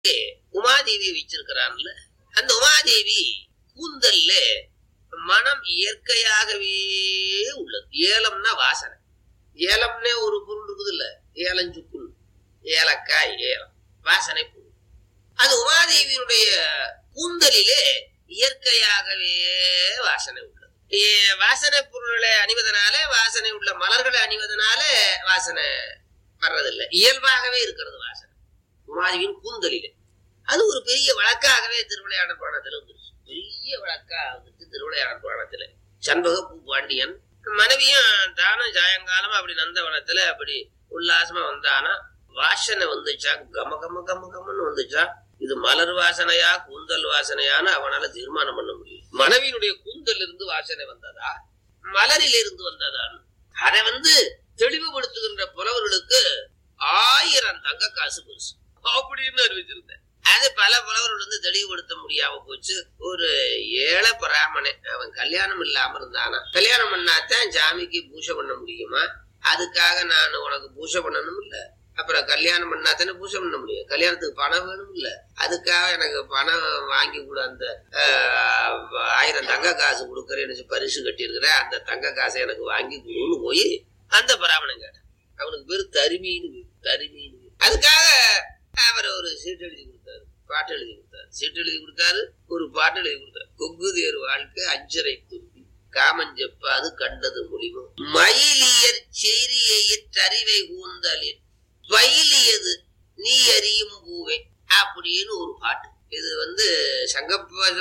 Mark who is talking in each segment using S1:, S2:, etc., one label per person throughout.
S1: உமாதேவி வச்சிருக்கிறான்ல அந்த உமாதேவி கூந்தல்ல மனம் இயற்கையாகவே உள்ளது ஏலம்னா வாசனை ஏலம்னே ஒரு பொருள் இருக்குது இல்ல ஏலஞ்சுக்குள் ஏலக்காய் ஏலம் வாசனை பொருள் அது உமாதேவியினுடைய கூந்தலிலே இயற்கையாகவே வாசனை உள்ளது ஏ- வாசனை பொருள்களை அணிவதனால வாசனை உள்ள மலர்களை அணிவதனால வாசனை வர்றதில்லை இயல்பாகவே இருக்கிறது வாசனை உமாதேவியின் கூந்தலிலே அது ஒரு பெரிய வழக்காகவே திருவிளையாடல் புராணத்துல வந்துருச்சு பெரிய வழக்கா வந்துட்டு திருவிளையாடல் புராணத்துல சண்பக பூ பாண்டியன் மனைவியும் தானும் சாயங்காலம் அப்படி நந்தவனத்துல அப்படி உல்லாசமா வந்தானா வாசனை வந்துச்சா கம கம கம கமன்னு வந்துச்சா இது மலர் வாசனையா கூந்தல் வாசனையான்னு அவனால தீர்மானம் பண்ண முடியும் மனைவியினுடைய கூந்தல் இருந்து வாசனை வந்ததா மலரில் இருந்து வந்ததான்னு அதை வந்து தெளிவுபடுத்துகின்ற புலவர்களுக்கு ஆயிரம் தங்க காசு பெருசு அப்படின்னு அறிவிச்சிருந்தேன் அது பல புலவர்கள் வந்து தெளிவுபடுத்த முடியாம போச்சு ஒரு ஏழை பிராமணன் அவன் கல்யாணம் இல்லாம இருந்தானா கல்யாணம் பண்ணாதான் சாமிக்கு பூஜை பண்ண முடியுமா அதுக்காக நான் உனக்கு பூஜை பண்ணணும் இல்ல அப்புறம் கல்யாணம் பண்ணாதானே பூஜை பண்ண முடியும் கல்யாணத்துக்கு பணம் வேணும் இல்ல அதுக்காக எனக்கு பணம் வாங்கி கூட அந்த ஆஹ், ஆயிரம் தங்க காசு கொடுக்கறேன்னு பரிசு கட்டியிருக்கிறேன் அந்த தங்க காசை எனக்கு வாங்கி கொடுன்னு போய் அந்த பிராமணன் கேட்டான் அவனுக்கு பேரு தருமீன்னு பேரு, தருமீன்னு பேரு. அதுக்காக அவர் ஒரு சீட்டு எழுதி கொடுத்தாரு பாட்டு எழுதி கொடுத்தாரு சீட்டு எழுதி கொடுத்தாரு ஒரு பாட்டு எழுதி கொடுத்தாரு கொங்கு தேர் வாழ்க்கை அஞ்சரை தும்பி காமஞ்செப்பாது கண்டது முடிவு மயிலியர் செய்தியறிவை கூந்தலில் பயிலியது நீ அறியும் பூவே அப்படின்னு ஒரு பாட்டு இது வந்து சங்க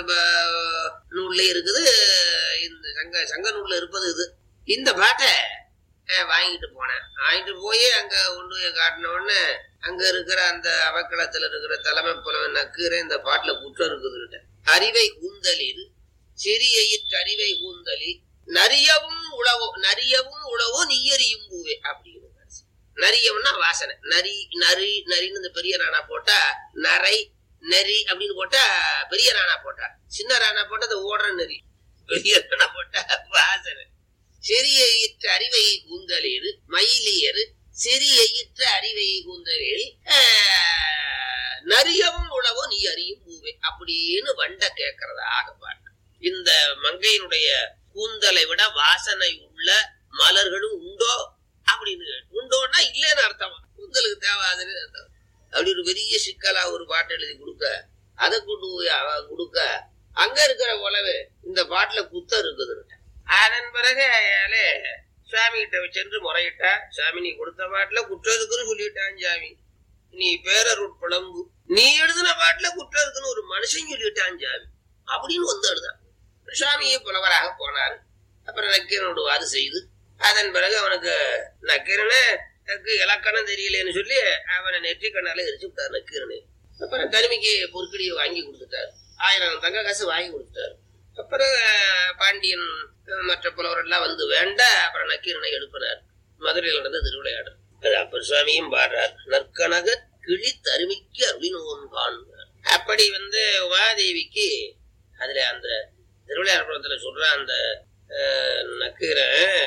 S1: நூல்ல இருக்குது இந்த சங்க சங்க நூல்ல இருப்பது இது இந்த பாட்டை அஹ், வாங்கிட்டு போனேன் வாங்கிட்டு போய் அங்க கொண்டு போய் காட்டின உடனே அங்க இருக்கிற அந்த அவக்களத்துல இருக்கிற தலைமை புலவன் நக்கீரை இந்த பாட்டுல குற்றம் இருக்குதுன்னுட்டேன் அறிவை கூந்தலில் சிறியிற்று அறிவை கூந்தலில் நரியவும் உழவோ நரியவும் உழவோ நீயறியும் பூவே அப்படின்னு கடைசி. நரியம்னா வாசனை நரி நரி நரின்னு இந்த பெரிய ராணா போட்டா நரை நரி அப்படின்னு போட்டா பெரிய ராணா போட்டா சின்ன ராணா போட்டா அது ஓடுற நரி பெரிய ராணா போட்டா வாசனை சிறிய ஈற்ற அறிவை கூந்தலில் மயிலியர் சிறிய ஈற்ற அறிவை கூந்தலில் ஆஹ், நரியவும் உழவோ நீ அறியும் பூவே அப்படின்னு வண்ட கேட்கறதாக பாட்டு இந்த மங்கையினுடைய கூந்தலை விட வாசனை உள்ள மலர்களும் உண்டோ அப்படின்னு கேட்டு- உண்டோன்னா இல்லைன்னு அர்த்தமா கூந்தலுக்கு தேவாதுன்னு அர்த்தம் அப்படி ஒரு பெரிய சிக்கலா ஒரு பாட்டு எழுதி கொடுக்க அதை கொண்டு போய் அவ கொடுக்க அங்க இருக்கிற உழவு இந்த பாட்டுல குத்தம் இருக்குதுன்னு அதன் பிறகு அயாளே சுவாமி கிட்ட சென்று முறையிட்டா சாமி நீ கொடுத்த பாட்டுல குற்றம் இருக்குன்னு சொல்லிட்டான் சாமி நீ பேரருட் புலம்பு நீ எழுதின பாட்டுல குற்றம் இருக்குன்னு ஒரு மனுஷன் சொல்லிட்டான் சாமி அப்படின்னு வந்து எழுதான் சுவாமியே புலவராக போனாரு அப்புறம் நக்கீரனோடு வாது செய்து அதன் பிறகு அவனுக்கு நக்கீரனை எனக்கு இலக்கணம் தெரியலன்னு சொல்லி அவனை நெற்றி கண்ணால எரிச்சு விட்டார் நக்கீரனை அப்புறம் தனிமைக்கு பொற்கடியை வாங்கி கொடுத்துட்டாரு ஆயிரம் தங்க காசு வாங்கி கொடுத்துட்டாரு அப்புறம் அஹ், பாண்டியன் அஹ், மற்ற புலவர் எல்லாம் வந்து வேண்ட அப்புறம் நக்கீரனை எழுப்பினார் மதுரையில் நடந்த திருவிளையாடல் அது அப்பர் சுவாமியும் பாடுறார் நற்கனக கிளி தருமிக்கு அருளினோன் காண்கிறார் அப்படி வந்து உமாதேவிக்கு அதுல அந்த திருவிளையாடல சொல்ற அந்த அஹ், நக்கீரன்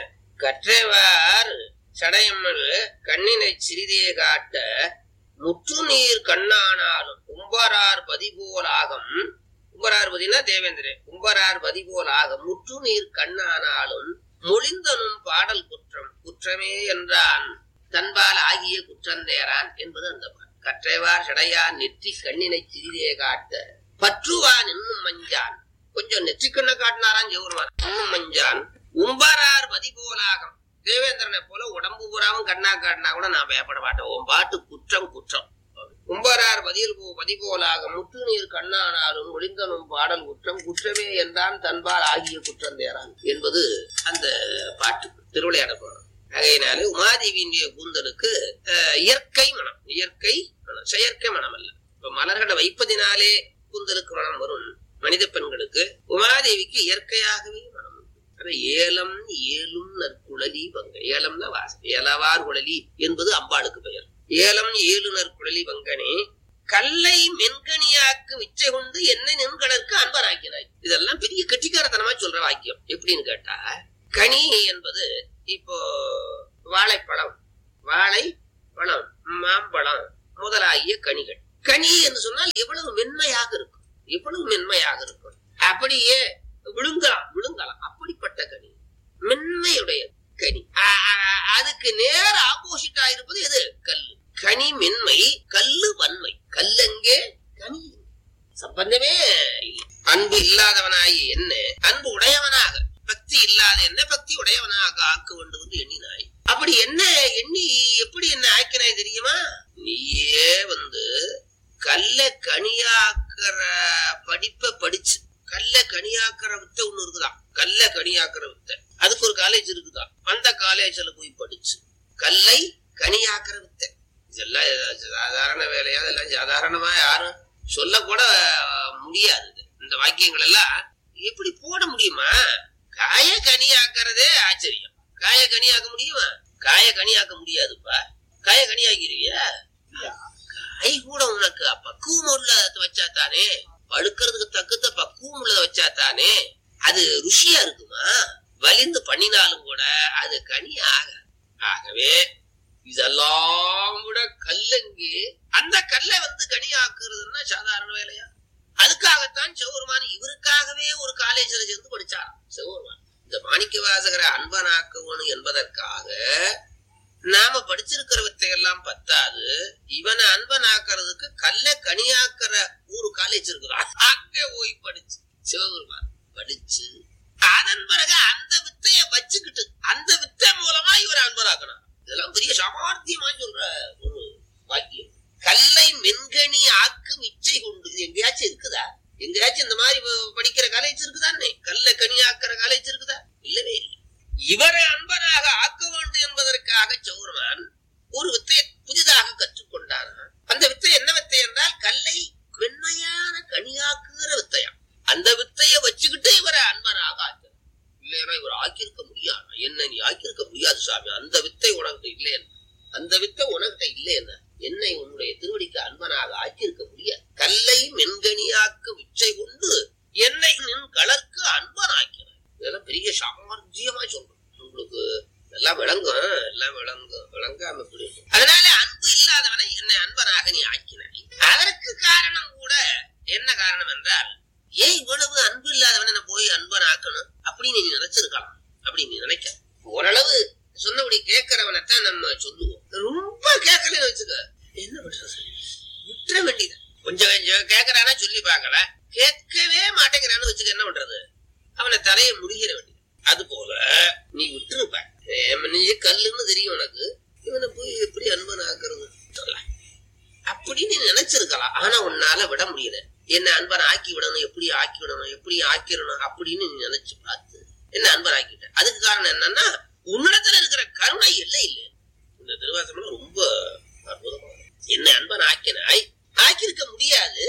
S1: கற்றவார் சடையம்மல் கண்ணினை சிறிதே காட்ட முற்று நீர் கண்ணானாலும் கும்பரார் பதிபோல் ஆகம் கும்பரார் பதினா தேவேந்திரன் கும்பரார் பதிபோல் ஆகம் முற்று நீர் கண்ணானாலும் மொழிந்தனும் பாடல் குற்றம் குற்றமே என்றான் தன்பால் ஆகிய குற்றந்தேரான் என்பது அந்த பாடல். கற்றைவார் சடையார் நெற்றி கண்ணினை சிறிதே காட்ட பற்றுவான் இன்னும் மஞ்சான் கொஞ்சம் நெற்றிக்கண்ணை காட்டினாராம் ஜெவருமான் இன்னும் மஞ்சான் உம்பரார் பதிபோலாகம் தேவேந்திரனை போல உடம்பு பூராவும் கண்ணா காட்டினா கூட நான் பயப்பட மாட்டேன் உன் பாட்டு குற்றம் குற்றம் கும்பரார் பதில் போ பதிபோலாக முற்று நீர் கண்ணானாலும் ஒளிந்தனும் பாடல் குற்றம் குற்றமே என்றான் தன்பால் ஆகிய குற்றம் தேரான் என்பது அந்த பாட்டு திருவிளையாட போனோம் ஆகையினாலே உமாதேவியினுடைய கூந்தலுக்கு அஹ், இயற்கை மனம் இயற்கை மனம் செயற்கை மனம் அல்ல இப்ப மலர்களை வைப்பதினாலே கூந்தலுக்கு மனம் வரும் மனித பெண்களுக்கு உமாதேவிக்கு இயற்கையாகவே மனம் உண்டு. அது ஏலம் ஏலும் நற்குழலி பங்க ஏலம்னா வாசம் ஏலவார் குழலி என்பது அம்பாளுக்கு பெயர் ஏலம் ஏலுநர் குழலி பங்கனே கல்லை மென்கனியாக்கு விச்சை கொண்டு என்னை நின்கடற்கு அன்பராக்கினாய் இதெல்லாம் பெரிய கெட்டிக்காரத்தனமா சொல்ற வாக்கியம் எப்படின்னு கேட்டா கனி என்பது இப்போ வாழைப்பழம் வாழை பழம் மாம்பழம் முதலாகிய கனிகள் கனி என்று சொன்னால் எவ்வளவு மென்மையாக இருக்கும் எவ்வளவு மென்மையாக இருக்கும் அப்படியே விழுங்கலாம் விழுங்கலாம் அப்படிப்பட்ட கனி மென்மையுடைய கனி ஆ- ஆ- அதுக்கு நேர ஆப்போசிட்டா இருப்பது எது கல் கனி மென்மை கல்லு வன்மை கல்லெங்கே கனி எங்கே? சம்பந்தமே இல்லை அன்பு இல்லாதவனாகி என்ன அன்பு உடையவனாக பக்தி இல்லாத என்ன பக்தி உடையவனாக ஆக்க வேண்டும் என்று எண்ணினாய் அப்படி என்ன எண்ணி எப்படி என்ன ஆக்கினாய் தெரியுமா நீயே வந்து கல்ல கனியாக்குற படிப்பை படிச்சு கல்ல கனியாக்குற வித்தை ஒண்ணு இருக்குதான் கல்ல கனியாக்குற வித்தை அதுக்கு ஒரு காலேஜ் இருக்குதான் அந்த காலேஜ்ல போய் படிச்சு கல்லை கனியாக்குற வித்தை இதெல்லாம் சாதாரண வேலையா இதெல்லாம் சாதாரணமா யாரும் சொல்ல கூட முடியாது இது. இந்த வாக்கியங்கள் எல்லாம் எப்படி போட முடியுமா காய கனியாக்குறதே ஆச்சரியம் காய கனியாக்க முடியுமா காய கனியாக்க முடியாதுப்பா காய கனியாக்கிருவியா காய் கூட உனக்கு பக்குவம் உள்ளத வச்சா தானே பழுக்கிறதுக்கு தகுந்த பக்குவம் உள்ளத வச்சா தானே அது ருசியா இருக்குமா வலிந்து பண்ணினாலும் கூட அது கனி ஆக ஆகவே இதெல்லாம் விட கல்லங்கி அந்த கல்லை வந்து கனி ஆக்குறதுன்னா சாதாரண வேலையா அதுக்காகத்தான் சிவபெருமான் இவருக்காகவே ஒரு காலேஜில் சேர்ந்து படிச்சாராம் சிவபெருமான் இந்த மாணிக்க வாசகரை அன்பனாக்கணும் என்பதற்காக நாம படிச்சிருக்கிற வித்தையெல்லாம் பத்தாது இவனை அன்பனாக்குறதுக்கு கல்ல கனியாக்குற ஒரு காலேஜ் இருக்குதான் அங்க போய் படிச்சு சிவபெருமான் படிச்சு அதன் பிறகு அந்த வித்தைய வச்சுக்கிட்டு அந்த வித்தை மூலமா இவரை அன்பனாக்கணும் இதெல்லாம் பெரிய சாமர்த்தியமா சொல்ற ஒரு வாக்கியம் கல்லை மென்கனி ஆக்கும் இச்சை கொண்டு இது எங்கேயாச்சும் இருக்குதா எங்கேயாச்சும் இந்த மாதிரி ப- படிக்கிற காலேஜ் இருக்குதானே கல்ல கனி ஆக்குற காலேஜ் இருக்குதா இல்லவே இல்லை இவரை அன்பனாக ஆக்க வேண்டும் என்பதற்காக சௌரமான் ஒரு வித்தையை புதிதாக கற்றுக்கொண்டானா அந்த வித்தை என்ன வித்தை என்றால் கல்லை வெண்மையான கனியாக்குகிற வித்தையாம் அந்த வித்தையை வச்சுக்கிட்டு இவரை அன்பனாக ஆக்கிறார் இல்லையா இவர் ஆக்கியிருக்க முடியாது என்ன நீ ஆக்கியிருக்க முடியாது சாமி அந்த வித்தை உனக்கு இல்லையா அந்த வித்தை உனக்கிட்ட இல்லையா என்னை உன்னுடைய திருவடிக்கு அன்பனாக ஆக்கியிருக்க முடியாது கல்லை மென்கனியாக்கு விச்சை கொண்டு என்னை நின் கலர்க்கு அன்பனாக்கிறார் இதெல்லாம் பெரிய சாமர்த்தியமா சொல்றேன் உங்களுக்கு எல்லாம் விளங்கும் எல்லாம் விளங்கும் விளங்காம எப்படி இருக்கும்? அதனால அன்பு இல்லாதவனை என்னை அன்பனாக நீ ஆக்கினாய் அதற்கு காரணம் கூட என்ன காரணம் என்றால் ஏன் இவ்வளவு அன்பு இல்லாதவனை நான் போய் அன்பன் ஆக்கணும் அப்படின்னு நீ நினைச்சிருக்கலாம் அப்படி நீ நினைக்க ஓரளவு சொன்னபடி கேட்கிறவனைத்தான் நம்ம சொல்லுவோம் ரொம்ப கேட்கலன்னு வச்சுக்க என்ன பண்றது விட்டுற வேண்டியது கொஞ்சம் கொஞ்சம் கேட்கறானா சொல்லி பார்க்கல கேட்கவே மாட்டேங்கிறான்னு வச்சுக்க என்ன பண்றது அவனை தலையை முடிகிற வேண்டியது அது போல நீ விட்டுருப்ப நீ கல்லுன்னு தெரியும் உனக்கு இவனை போய் எப்படி அன்பன் ஆக்குறது சொல்ல அப்படி நீ நினைச்சிருக்கலாம் ஆனா உன்னால விட முடியல என்ன அன்பன் ஆக்கி விடணும் எப்படி ஆக்கி விடணும் எப்படி ஆக்கிடணும் அப்படின்னு நீ நினைச்சு பார்த்து என்ன அன்பன் ஆக்கிட்ட அதுக்கு காரணம் என்னன்னா உன்னிடத்துல இருக்கிற கருணை இல்லை இல்லை இந்த திருவாசனம் ரொம்ப அற்புதமானது என்ன அன்பன் ஆக்கினாய் ஆக்கியிருக்க முடியாது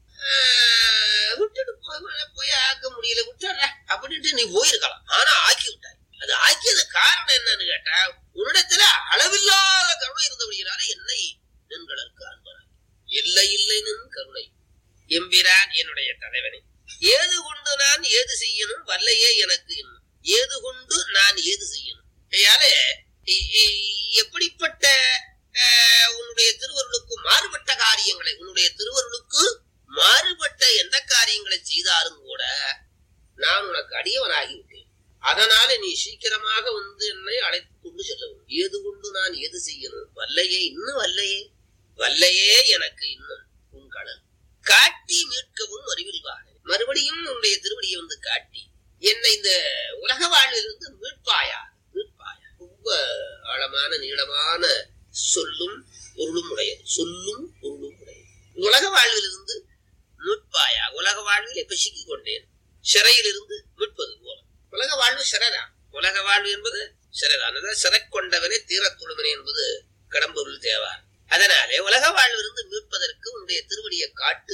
S1: ஆஹ், விட்டுட்டு போய் போய் ஆக்க முடியல விட்டுற அப்படின்ட்டு நீ போயிருக்கலாம் ஆனா ஆக்கி விட்டாய் அது ஆக்கியது காரணம் என்னன்னு கேட்டா உன்னிடத்துல அளவில்லாத கருணை இருந்தபடியால என்னை நின்களுக்கு அன்பனாய் இல்லை இல்லை நின் கருணை எம்பிரான் என்னுடைய தலைவனே ஏது கொண்டு நான் ஏது செய்யணும் வல்லையே எனக்கு இன்னும் ஏது கொண்டு நான் ஏது செய்யணும் கையாலே இ- இ- எப்படிப்பட்ட அஹ், உன்னுடைய திருவருளுக்கு மாறுபட்ட காரியங்களை உன்னுடைய திருவருளுக்கு மாறுபட்ட எந்த காரியங்களை செய்தாலும் கூட நான் உனக்கு அடியவனாகி விட்டேன் அதனால நீ சீக்கிரமாக வந்து என்னை அழைத்து கொண்டு செல்ல வேண்டும் ஏது கொண்டு நான் எது செய்யணும் வல்லையே இன்னும் வல்லையே வல்லையே எனக்கு இன்னும் உன் கடல் காட்டி மீட்கவும் அறிவில் வாழ மறுபடியும் உன்னுடைய திருவடியை வந்து காட்டி என்னை இந்த உலக வாழ்விலிருந்து மீட்பாயா மீட்பாயா ரொம்ப ஆழமான நீளமான சொல்லும் பொருளும் உடையது சொல்லும் பொருளும் உடையது உலக வாழ்விலிருந்து மீட்பாயா உலக வாழ்வில் இப்ப சிக்கிக் கொண்டேன் சிறையிலிருந்து மீட்பது போல உலக வாழ்வு சிறைதான் உலக வாழ்வு என்பது சிறைதான் அதான் சிறை கொண்டவனே தீரத் தொழுவனே என்பது கடம்பொருள் தேவார் அதனாலே உலக வாழ்விலிருந்து மீட்பதற்கு உன்னுடைய திருவடியை காட்டு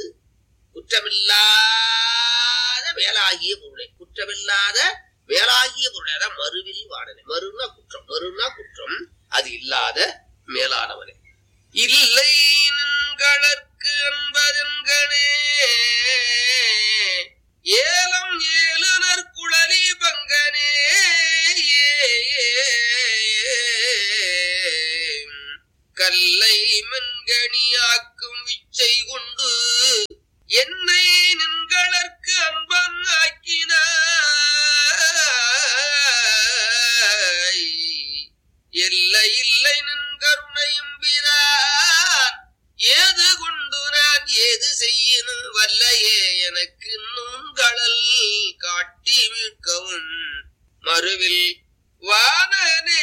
S1: குற்றமில்லாத வேலாகிய பொருளை குற்றமில்லாத வேலாகிய பொருளை அதான் மறுவில் வாடனை மறுனா குற்றம் மறுனா குற்றம் அது இல்லாத மேலானவனே இல்லை நின்களற்கு அன்பதென்கனே ஏலம் ஏழுனர் குழலி பங்கனே கல்லை மண்கணியாக்கும் விச்சை ஏது செய்யினும் வல்லையே எனக்கு நுண்கடல் காட்டி மீட்கவும் மறுவில் வானனே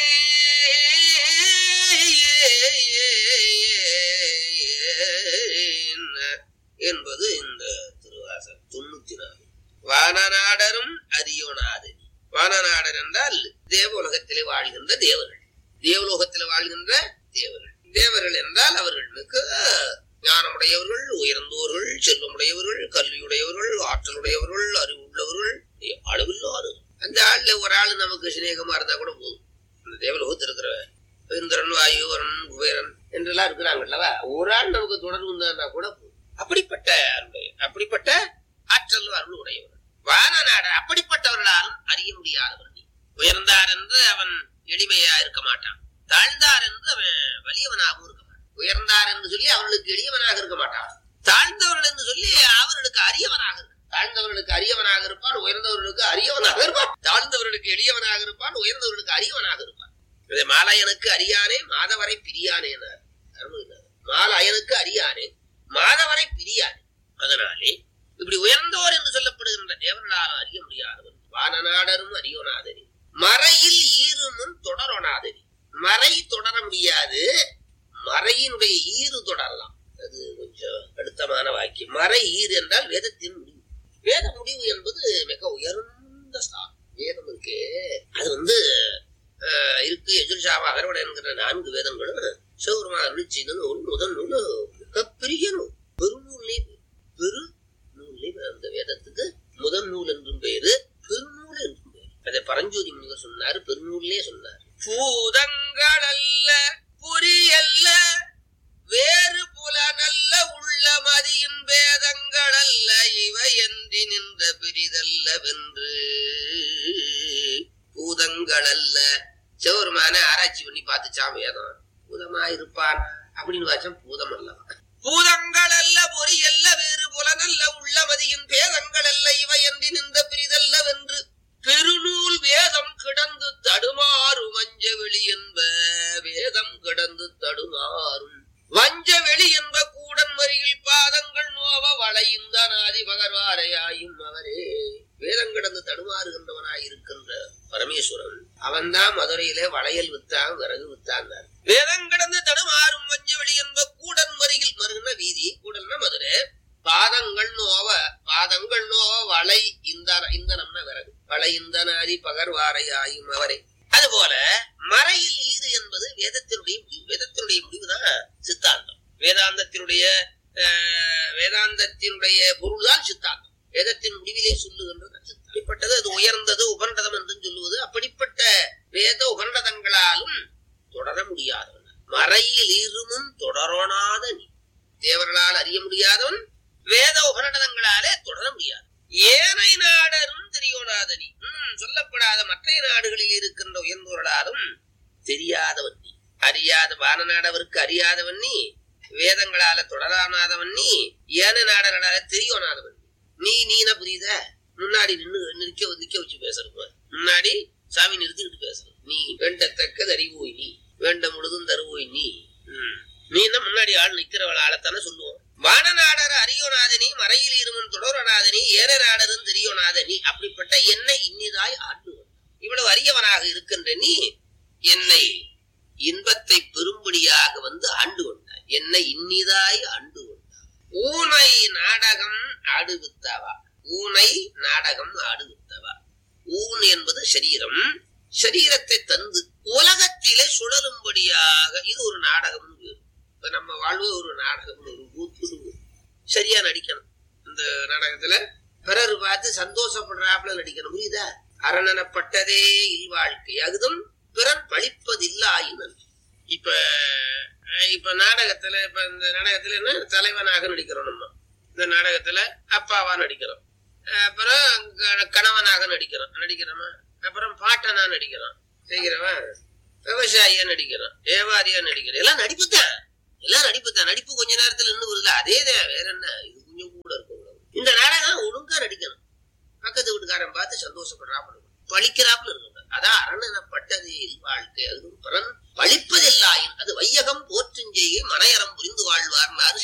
S1: என்பது இந்த திருவாசல் தொண்ணூத்தி நாலு வானநாடரும் அரியோனாதனி வானநாடர் என்றால் தேவலோகத்திலே வாழ்கின்ற தேவர்கள் தேவலோகத்திலே வாழ்கின்ற தேவர்கள் தேவர்கள் என்றால் அவர்கள் மிக ஞானமுடையவர்கள் உயர்ந்தோர்கள் செல்வமுடையவர்கள் கல்வியுடையவர்கள் ஆற்றலுடையவர்கள் அறிவுள்ளவர்கள் அளவில்லாது அந்த ஆள்ல ஒரு ஆள் நமக்கு சிநேகமா இருந்தா கூட போதும் இந்த தேவலோகத்தில் இருக்கிற இந்திரன் வாயுவரன் குபேரன் என்றெல்லாம் இருக்கிறாங்கல்லவா ஒரு ஆள் நமக்கு தொடர்பு இருந்தா கூட போதும் அப்படிப்பட்ட அருளுடைய அப்படிப்பட்ட ஆற்றல் அருள் உடையவர் வானநாட அப்படிப்பட்டவர்களாலும் அறிய முடியாதவர் நீ உயர்ந்தார் என்று அவன் எளிமையா இருக்க மாட்டான் தாழ்ந்தார் என்று அவன் வலியவனாகவும் இருக்க மாட்டான் உயர்ந்தார் என்று சொல்லி அவர்களுக்கு எளியவனாக இருக்க மாட்டான் தாழ்ந்தவர்கள் என்று சொல்லி அவர்களுக்கு அரியவனாக இருக்க தாழ்ந்தவர்களுக்கு அரியவனாக இருப்பான் உயர்ந்தவர்களுக்கு அரியவனாக இருப்பான் தாழ்ந்தவர்களுக்கு எளியவனாக இருப்பான் உயர்ந்தவர்களுக்கு அரியவனாக இருப்பான் இதை மாலாயனுக்கு அறியானே மாதவரை பிரியானே மாலாயனுக்கு அறியானே மாதவரை பிரியானே அதனாலே இப்படி உயர்ந்தோர் என்று சொல்லப்படுகின்ற தேவர்களாலும் அறிய முடியாதவன் வானநாடரும் அறியோனாதனி மறையில் ஈருமும் தொடரொணாதனி மறை தொடர முடியாது மறையினுடைய ஈறு தொடரலாம் அது கொஞ்சம் அழுத்தமான வாக்கியம் மறை ஈறு என்றால் வேதத்தின் முடிவு வேத முடிவு என்பது மிக உயர்ந்த ஸ்தானம் வேதம் இருக்கு அது வந்து ஆஹ், இருக்கு எஜுர்ஷாவா அகர்வட என்கிற நான்கு வேதங்களும் சிவபெருமா அருளி செய்த நூல் முதல் நூல் மிகப்பெரிய நூல் பெருநூல்லே பெரு நூல்லே அந்த வேதத்துக்கு முதல் நூல் என்றும் பெயரு பெருநூல் என்றும் பெயர் அதை பரஞ்சோதி முனிவர் சொன்னாரு பெருநூல்லே சொன்னார் பூதங்கள் அல்ல புரியல்ல வேறு புலனல்ல உள்ள மதியின் வேதங்கள் அல்ல இவை என்றி நின்ற பிரிதல்ல வென்று பூதங்கள் அல்ல சிவருமான ஆராய்ச்சி பண்ணி பார்த்துச்சான் வேதம் பூதமா இருப்பான் அப்படின்னு வாச்சம் பூதம் அல்லவா பூதங்கள் அல்ல பொறி அல்ல வேறு புலனல்ல உள்ள மதியின் பேதங்கள் அல்ல இவை என்று நின்ற பிரிதல்ல வென்று பெருநூல் வேதம் கிடந்து தடுமாறும் வஞ்ச வெளி என்ப வேதம் கிடந்து தடுமாறும் வஞ்ச வெளி என்ப கூடன் மறியில் பாதங்கள் நோவ வளையுந்த நாதி பகர்வாரையாயும் அவரே வேதம் கிடந்து தடுமாறுகின்றவனாய் இருக்கின்ற பரமேஸ்வரன் அவன்தான் மதுரையிலே வளையல் வித்தான் விறகு வித்தான் வேதம் கிடந்து தடுமாறும் வஞ்ச வெளி என்ப கூடன் மறியில் மருகின வீதி கூடல்னா மதுரை பாதங்கள் நோவ பாதங்கள் நோவ வளை இந்த இந்தனம்னா விறகு வளை இந்தனாதி பகர்வாரை ஆயும் அவரே அதுபோல மறையில் ஈது என்பது வேதத்தினுடைய முடிவு வேதத்தினுடைய முடிவுதான் சித்தாந்தம் வேதாந்தத்தினுடைய அஹ், வேதாந்தத்தினுடைய பொருள்தான் சித்தாந்தம் வேதத்தின் முடிவிலே சொல்லுகின்றது சித்தாந்தம். அப்படிப்பட்டது அது உயர்ந்தது உபண்டதம் என்று சொல்லுவது அப்படிப்பட்ட வேத உபண்டதங்களாலும் தொடர முடியாதவன் மறையில் இருமும் தொடரோனாத நீ தேவர்களால் அறிய முடியாதவன் வேத உபநடனங்களாலே தொடர முடியாது ஏனை நாடரும் தெரியோனாதனி ம், சொல்லப்படாத மற்ற நாடுகளில் இருக்கின்ற உயர்ந்தோர்களாலும் தெரியாதவன் நீ அறியாத வான நாடவருக்கு அறியாதவன் நீ வேதங்களால தொடரானாதவன் நீ ஏன நாடர்களால தெரியோனாதவன் நீ நீன புரியுத முன்னாடி நின்னு நிற்க நிக்க வச்சு பேசுறது முன்னாடி சாமி நிறுத்திக்கிட்டு பேசுறது நீ வேண்டத்தக்கது அறிவோய் நீ வேண்ட முழுதும் தருவோய் நீ ம். நீ என்ன முன்னாடி ஆள் நிக்கிறவள் ஆளத்தானே சொல்லுவோம் வானநாடர் அரியோநாதனி மறையில் இருமன் தொடரநாதனி ஏற நாடரும் தெரியோநாதனி அப்படிப்பட்ட என்னை இன்னிதாய் ஆண்டுவன் இவ்வளவு அரியவனாக இருக்கின்ற நீ என்னை இன்பத்தை பெரும்படியாக வந்து ஆண்டு கொண்டாய் என்னை இன்னிதாய் ஆண்டு கொண்டாய் ஊனை நாடகம் ஆடுவித்தவா ஊனை நாடகம் ஆடுவித்தவா ஊன் என்பது சரீரம் சரீரத்தை தந்து உலகத்திலே சுழலும்படியாக இது ஒரு நாடகம் இப்ப நம்ம வாழ்வு ஒரு நாடகம் ஒரு கூத்து சரியா நடிக்கணும் இந்த நாடகத்துல பிறர் பார்த்து சந்தோஷப்படுறாப்புல நடிக்கணும் புரியுதா அரணனப்பட்டதே இல்வாழ்க்கை அகுதும் பிறன் பழிப்பதில்லாயினன் இப்ப அஹ், இப்ப நாடகத்துல இப்ப இந்த நாடகத்துல என்ன தலைவனாக நடிக்கிறோம் நம்ம இந்த நாடகத்துல அப்பாவா நடிக்கிறோம் அஹ், அப்புறம் க- கணவனாக நடிக்கிறோம் நடிக்கிறோமா அப்புறம் பாட்டனா நடிக்கிறோம் செய்கிறவன் விவசாயியா நடிக்கிறான் வியாபாரியா நடிக்கிறான் எல்லாம் நடிப்பு தான் எல்லாம் நடிப்பு தான் நடிப்பு கொஞ்ச நேரத்துல இன்னும் வருது அதே தான் வேற என்ன இது கொஞ்சம் கூட இருக்கும் இந்த நாடகம் ஒழுங்கா நடிக்கணும் பக்கத்து வீட்டுக்காரன் பார்த்து சந்தோஷப்படுறாப்புல இருக்கணும். பழிக்கிறாப்புல இருக்கணும் அதான் அரணனப்பட்டது வாழ்க்கை அதுவும் பிறன் பழிப்பதில்லாயின் அது வையகம் போற்றுஞ்செய்கை மனையறம் புரிந்து வாழ்வார்னாரு சேர்க்கிறார்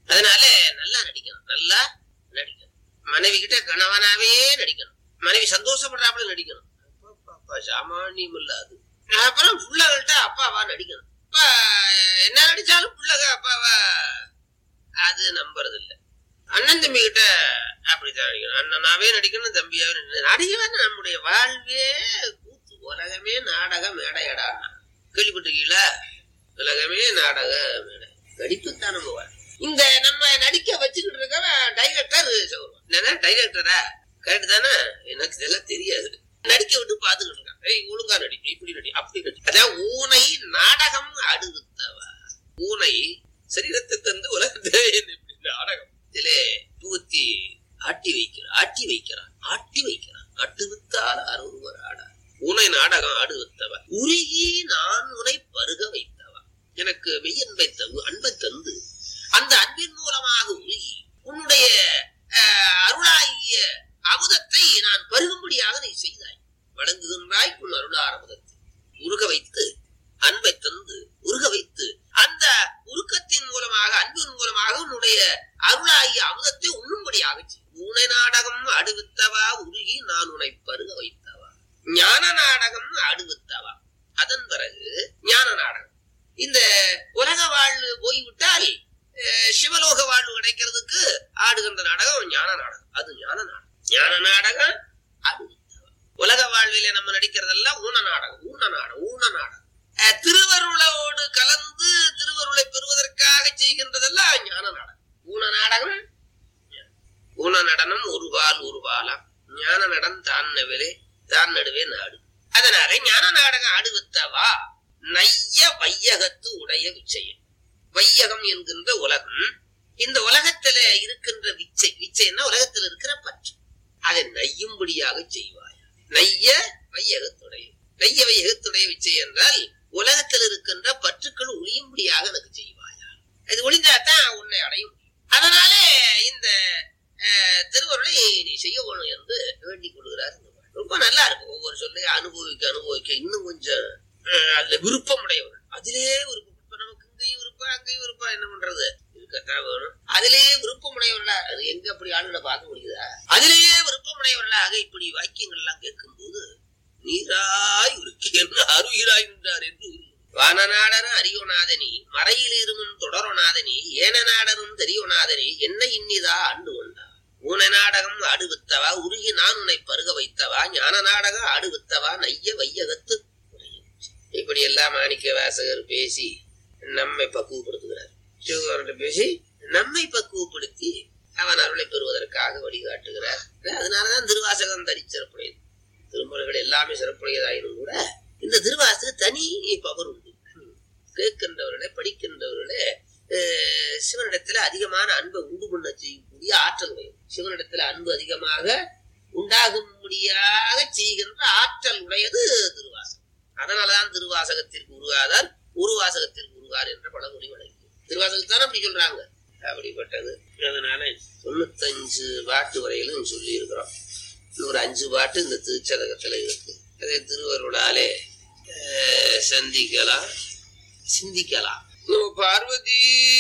S1: அதனால நல்லா நடிக்கணும் நல்லா நடிக்கணும் மனைவி கிட்ட கணவனாவே நடிக்கணும் மனைவி சந்தோஷப்படுறாப்புல நடிக்கணும் அப்பா சாமானியம் இல்ல அது அப்புறம் பிள்ளைகள்கிட்ட அப்பாவா நடிக்கணும் அப்பா என்ன நடிச்சாலும் பிள்ளைக அப்பாவா அது நம்புறது இல்ல அண்ணன் தம்பி கிட்ட அப்படித்தான் நடிக்கணும் அண்ணனாவே நடிக்கணும் தம்பியாவே நடிக்கணும் நடிகவே நம்முடைய வாழ்வே கூத்து உலகமே நாடக மேடையடா கேள்விப்பட்டிருக்கீங்களா உலகமே நாடக மேடை நடிப்புத்தான் நம்ம வாழ்க்கை. இந்த நம்ம நடிக்க வச்சுக்கிட்டு இருக்கவன் டைரக்டர் என்ன டைரக்டரா கரெக்ட் தானே எனக்கு இதெல்லாம் தெரியாது நடிக்க விட்டு பாத்துக்கிட்டு இருக்கான் ஏய் ஒழுங்கா நடி இப்படி நடி அப்படி நடி அதான் ஊனை நாடகம் அடுத்தவா ஊனை சரீரத்தை தந்து உலகத்தை இப்படி நாடகம் இதிலே புகுத்தி ஆட்டி வைக்கிறான் ஆட்டி வைக்கிறான் ஆட்டி வைக்கிறான் அட்டு வித்தால் அருவர் ஆடா உனை நாடகம் ஆடு வித்தவ உருகி நான் உனை பருக வைத்தவ எனக்கு மெய்யன்பை தவு அன்பை தந்து அந்த அன்பின் மூலமாக உருகி உன்னுடைய அஹ், அருளாகிய அமுதத்தை நான் பருகும்படியாக நீ செய்தாய் வழங்குகின்றாய் உன் அருளார் அமுதத்தை உருக வைத்து அன்பை தந்து உருக வைத்து அந்த உருக்கத்தின் மூலமாக அன்பின் மூலமாக உன்னுடைய அருளாகிய அமுதத்தை உண்ணும்படியாக செய். ஊனை நாடகம் அடுவித்தவா உருகி நான் உன்னை பருக வைத்தவா ஞான நாடகம் அடுவித்தவா அதன் பிறகு ஞான நாடகம் இந்த உலக வாழ்வு போய்விட்டால் அஹ், சிவலோக வாழ்வு கிடைக்கிறதுக்கு ஆடுகின்ற நாடகம் ஞான நாடகம் அது ஞான நாடகம் ஞான நாடகம் அடுவித்தவா உலக வாழ்விலே நம்ம நடிக்கிறதெல்லாம் ஊன நாடகம் ஊன நாடகம் ஊன நாடகம் அஹ், திருவருளோடு கலந்து திருவருளை பெறுவதற்காக செய்கின்றதெல்லாம் ஞான நாடகம் ஊன நாடகம் ஊன நடனம் ஒரு பால் ஒரு பாலாம் ஞான நடம் தான் நவிலே தான் நடுவே நாடு அதனால ஞான நாடகம் ஆடுவித்தவா நைய வையகத்து உடைய விச்சயம் வையகம் என்கின்ற உலகம் இந்த உலகத்துல இருக்கின்ற விச்சை விச்சைன்னா உலகத்தில் இருக்கிற பற்று அதை நையும்படியாக செய்வாய் நைய வையகத்துடைய நைய வையகத்துடைய விச்சை என்றால் உலகத்தில் இருக்கின்ற பற்றுக்கள் ஒளியும்படியாக எனக்கு செய்வாயா இது ஒளிந்தாதான் உன்னை அடைய முடியும் அதனாலே இந்த அஹ், திருவருளை நீ செய்ய வேணும் என்று வேண்டிக் கொள்கிறார் இந்த பாடல். ரொம்ப நல்லா இருக்கும் ஒவ்வொரு சொல்லையும் அனுபவிக்க அனுபவிக்க இன்னும் கொஞ்சம் அஹ், அதுல விருப்பம் உடையவர்கள் அதிலே விருப்பம் இப்ப நமக்கு இங்கேயும் விருப்பம் அங்கேயும் விருப்பம் என்ன பண்றது இருக்கத்தான் வேணும் அதிலேயே விருப்பம் உடையவர்களா அது எங்க அப்படி ஆளுகளை பார்க்க முடியுதா அதிலேயே விருப்பம் உடையவர்களாக இப்படி வாக்கியங்கள் எல்லாம் கேட்கும் போது நீராய் உருக்கி என்ன அருகிறாய் நின்றார் என்று உருகும். வானநாடன அறியோநாதனி மறையில் இருமுன் தொடரநாதனி ஏன நாடனும் தெரியநாதனி என்ன இன்னிதா ஆண்டு கொண்டா ஊன நாடகம் ஆடுவித்தவா உருகி நான் உன்னை பருக வைத்தவா ஞான நாடகம் ஆடுவித்தவா நைய வையகத்து உடைய. இப்படி எல்லாம் மாணிக்க வாசகர் பேசி நம்மை பக்குவப்படுத்துகிறார் சிவகாரன் பேசி நம்மை பக்குவப்படுத்தி அவன் அருளை பெறுவதற்காக வழிகாட்டுகிறார் அதனாலதான் திருவாசகம் தனி சிறப்புடையது திருமுறைகள் எல்லாமே சிறப்புடையதாயினும் கூட இந்த திருவாசக தனி பவர் உண்டு கேட்கின்றவர்களே படிக்கின்றவர்களே அஹ், சிவனிடத்துல அதிகமான அன்பை உண்டு பண்ண செய்யக்கூடிய ஆற்றல் உடையது சிவனிடத்துல அன்பு அதிகமாக உண்டாகும்படியாக செய்கின்ற ஆற்றல் உடையது திருவாசகம் அதனாலதான் திருவாசகத்திற்கு உருவாதார் உருவாசகத்திற்கு உருவார் என்ற பழமொழி வழங்கி திருவாசகத்தானே அப்படி சொல்றாங்க அப்படிப்பட்டது அதனால தொண்ணூத்தஞ்சு பாட்டு வரையிலும் சொல்லி இருக்கிறோம் ஒரு அஞ்சு பாட்டு இந்த திருச்சதகத்துல இருக்கு அதை திருவருளாலே அஹ், சந்திக்கலாம் சிந்திக்கலாம் பார்வதி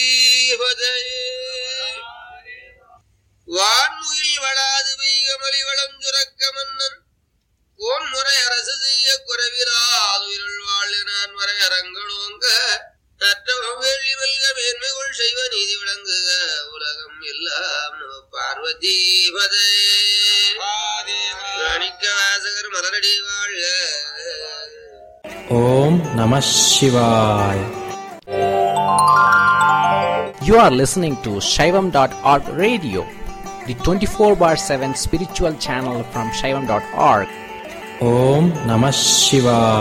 S1: வான்முகில் வளாது பெய்கமலி வளம் சுரக்க மன்னன் கோன் முறை அரசு செய்ய குறைவிலாதுயிரள் வாழ் நான் வரை அரங்களோங்க நற்றவம் வேள்வி வெல்க மேன்மைகள் செய்வ நீதி விளங்குக உலகம் எல்லாம் நம பார்வதி பதே மாணிக்க வாசகர் மலரடி வாழ்க
S2: Om Namah Shivaya. You are listening to Shaivam.org radio, the 24 bar 7 spiritual channel from Shaivam.org. Om Namah Shivaya.